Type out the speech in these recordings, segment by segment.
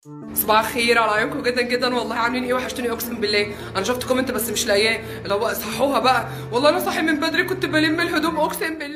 صباح الخير على عيونكم جدا جدا والله عاملين ايه وحشتوني اقسم بالله انا شفت كومنت بس مش لاقياه اللي هو صحوها بقى والله انا صاحي من بدري كنت بلم الهدوم اقسم بالله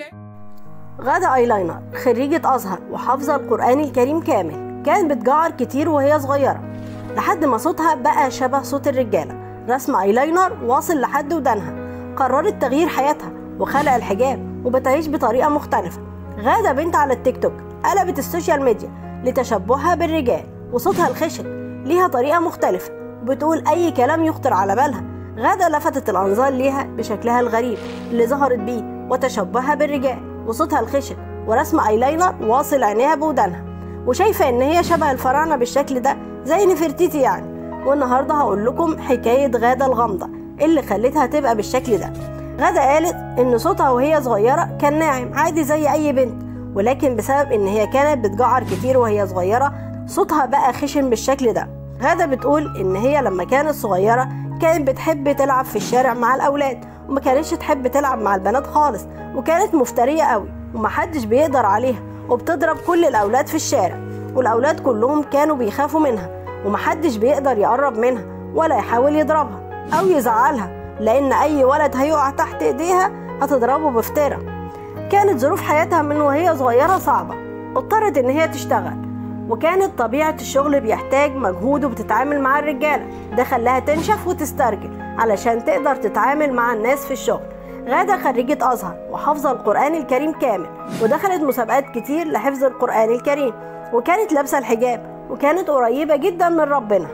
غادة ايلاينر خريجة ازهر وحافظة القرآن الكريم كامل كانت بتجعر كتير وهي صغيرة لحد ما صوتها بقى شبه صوت الرجالة رسم ايلاينر واصل لحد ودانها قررت تغيير حياتها وخلع الحجاب وبتعيش بطريقة مختلفة غادة بنت على التيك توك قلبت السوشيال ميديا لتشبهها بالرجال وصوتها الخشن ليها طريقة مختلفة وبتقول أي كلام يخطر على بالها غادة لفتت الأنظار ليها بشكلها الغريب اللي ظهرت بيه وتشبهها بالرجال وصوتها الخشن ورسم ايلاينر واصل عينيها بودانها وشايفة إن هي شبه الفراعنة بالشكل ده زي نفرتيتي يعني والنهاردة هقول لكم حكاية غادة الغامضة اللي خلتها تبقى بالشكل ده غادة قالت إن صوتها وهي صغيرة كان ناعم عادي زي أي بنت ولكن بسبب إن هي كانت بتجعر كتير وهي صغيرة صوتها بقى خشن بالشكل ده غادة بتقول إن هي لما كانت صغيرة كانت بتحب تلعب في الشارع مع الأولاد وما كانتش تحب تلعب مع البنات خالص وكانت مفترية قوي ومحدش بيقدر عليها وبتضرب كل الأولاد في الشارع والأولاد كلهم كانوا بيخافوا منها ومحدش بيقدر يقرب منها ولا يحاول يضربها أو يزعلها لأن أي ولد هيقع تحت إيديها هتضربه بفترة كانت ظروف حياتها من وهي صغيرة صعبة اضطرت إن هي تشتغل وكانت طبيعة الشغل بيحتاج مجهود وبتتعامل مع الرجالة ده خلاها تنشف وتسترجل علشان تقدر تتعامل مع الناس في الشغل غادة خريجة أزهر وحافظة القرآن الكريم كامل ودخلت مسابقات كتير لحفظ القرآن الكريم وكانت لابسة الحجاب وكانت قريبة جدا من ربنا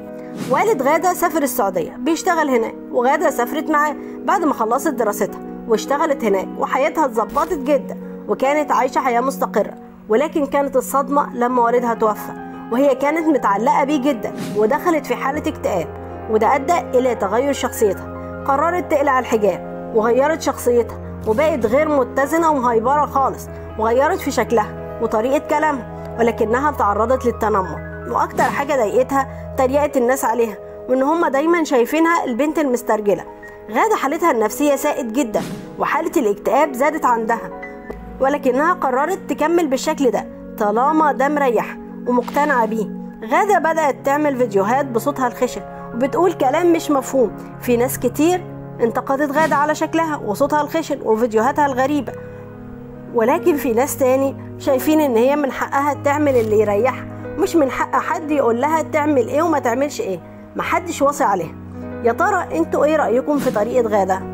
والد غادة سافر السعودية بيشتغل هناك وغادة سافرت معاه بعد ما خلصت دراستها واشتغلت هناك وحياتها اتظبطت جدا وكانت عايشة حياة مستقرة ولكن كانت الصدمة لما والدها توفى وهي كانت متعلقة بيه جدا ودخلت في حالة اكتئاب وده أدى إلى تغير شخصيتها قررت تقلع الحجاب وغيرت شخصيتها وبقت غير متزنة ومهيبرة خالص وغيرت في شكلها وطريقة كلامها ولكنها تعرضت للتنمر وأكتر حاجة ضايقتها تريقة الناس عليها وإن هما دايما شايفينها البنت المسترجلة غادة حالتها النفسية ساءت جدا وحالة الاكتئاب زادت عندها ولكنها قررت تكمل بالشكل ده طالما ده مريح ومقتنعة بيه غادة بدأت تعمل فيديوهات بصوتها الخشن وبتقول كلام مش مفهوم في ناس كتير انتقدت غادة على شكلها وصوتها الخشن وفيديوهاتها الغريبة ولكن في ناس تاني شايفين ان هي من حقها تعمل اللي يريحها مش من حق حد يقول لها تعمل ايه وما تعملش ايه محدش واصي عليها يا ترى انتوا ايه رأيكم في طريقة غادة